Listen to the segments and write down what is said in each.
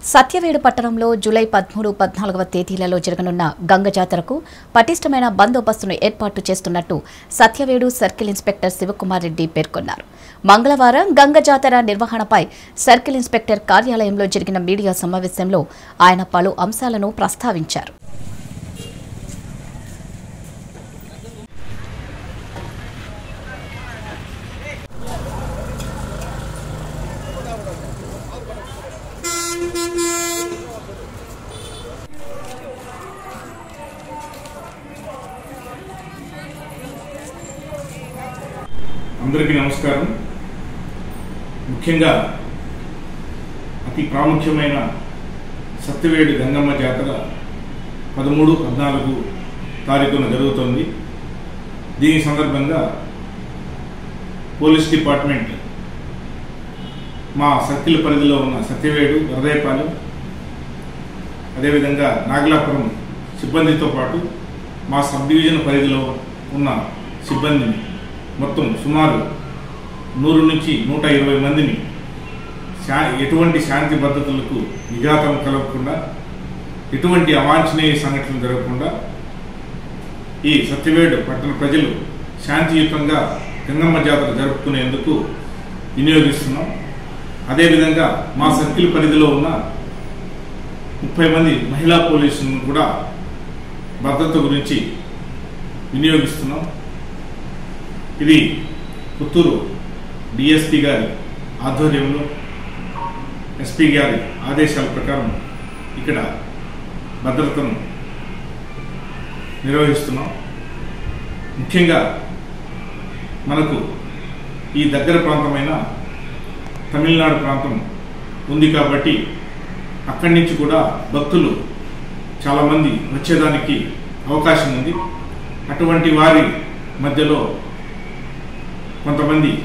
సత్యవేడు పట్టణంలో జూలై పదమూడు పద్నాలుగవ తేదీలలో జరగనున్న గంగ జాతరకు పటిష్టమైన బందోబస్తును ఏర్పాటు చేస్తున్నట్టు సత్యవేడు సర్కిల్ ఇన్స్పెక్టర్ శివకుమార్ రెడ్డి పేర్కొన్నారు మంగళవారం గంగ జాతర నిర్వహణపై సర్కిల్ ఇన్స్పెక్టర్ కార్యాలయంలో జరిగిన మీడియా సమావేశంలో ఆయన పలు అంశాలను ప్రస్తావించారు అందరికీ నమస్కారం ముఖ్యంగా అతి ప్రాముఖ్యమైన సత్యవేడు గంగమ్మ జాతర పదమూడు పద్నాలుగు తారీఖున జరుగుతోంది దీని సందర్భంగా పోలీస్ డిపార్ట్మెంట్ మా సర్కిల్ పరిధిలో ఉన్న సత్యవేడు వరదయపాలెం అదేవిధంగా నాగలాపురం సిబ్బందితో పాటు మా సబ్ డివిజన్ పరిధిలో ఉన్న సిబ్బందిని మొత్తం సుమారు నూరు నుంచి నూట ఇరవై మందిని శా ఎటువంటి శాంతి భద్రతలకు విఘాతం కలగకుండా ఎటువంటి అవాంఛనీయ సంఘటనలు జరగకుండా ఈ సత్యవేడు పట్టణ ప్రజలు శాంతియుతంగా గంగమ్మ జాతర జరుపుకునేందుకు వినియోగిస్తున్నాం అదేవిధంగా మా సర్కిల్ పరిధిలో ఉన్న ముప్పై మంది మహిళా పోలీసులను కూడా భద్రత గురించి వినియోగిస్తున్నాం ఇది పుత్తూరు డిఎస్పి గారి ఆధ్వర్యంలో ఎస్పీ గారి ఆదేశాల ప్రకారం ఇక్కడ భద్రతను నిర్వహిస్తున్నాం ముఖ్యంగా మనకు ఈ దగ్గర ప్రాంతమైన తమిళనాడు ప్రాంతం ఉంది కాబట్టి అక్కడి నుంచి కూడా భక్తులు చాలామంది వచ్చేదానికి అవకాశం ఉంది అటువంటి వారి మధ్యలో కొంతమంది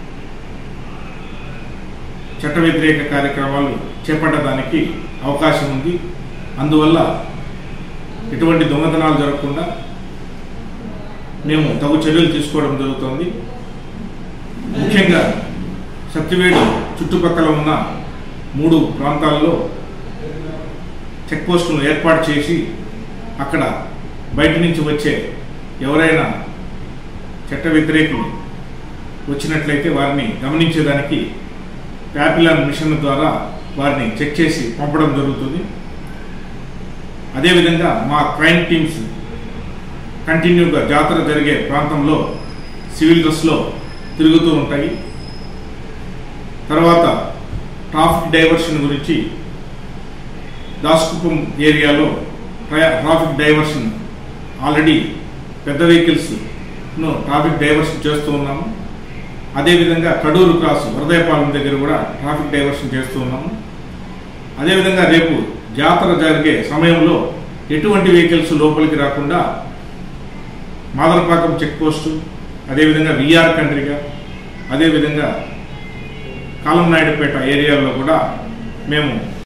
చట్ట వ్యతిరేక కార్యక్రమాలు చేపట్టడానికి అవకాశం ఉంది అందువల్ల ఎటువంటి దొంగతనాలు జరగకుండా మేము తగు చర్యలు తీసుకోవడం జరుగుతుంది ముఖ్యంగా సత్యవేడు చుట్టుపక్కల ఉన్న మూడు ప్రాంతాల్లో చెక్ పోస్టులను ఏర్పాటు చేసి అక్కడ బయట నుంచి వచ్చే ఎవరైనా చట్ట వ్యతిరేకులు వచ్చినట్లయితే వారిని గమనించేదానికి ప్యాపిలాన్ మిషన్ ద్వారా వారిని చెక్ చేసి పంపడం జరుగుతుంది అదేవిధంగా మా క్రైమ్ టీమ్స్ కంటిన్యూగా జాతర జరిగే ప్రాంతంలో సివిల్ డ్రెస్లో తిరుగుతూ ఉంటాయి తర్వాత ట్రాఫిక్ డైవర్షన్ గురించి దాస్కుప్పం ఏరియాలో ట్రా- ట్రాఫిక్ డైవర్షన్ ఆల్రెడీ పెద్ద వెహికల్స్ను ట్రాఫిక్ డైవర్షన్ చేస్తూ ఉన్నాము అదేవిధంగా కడూరు క్రాస్ వరదయపాలెం దగ్గర కూడా ట్రాఫిక్ డైవర్షన్ చేస్తూ ఉన్నాము అదేవిధంగా రేపు జాతర జరిగే సమయంలో ఎటువంటి వెహికల్స్ లోపలికి రాకుండా మాదరపాకం చెక్ పోస్టు అదేవిధంగా విఆర్ కంట్రీగా అదేవిధంగా కాలంనాయుడుపేట ఏరియాలో కూడా మేము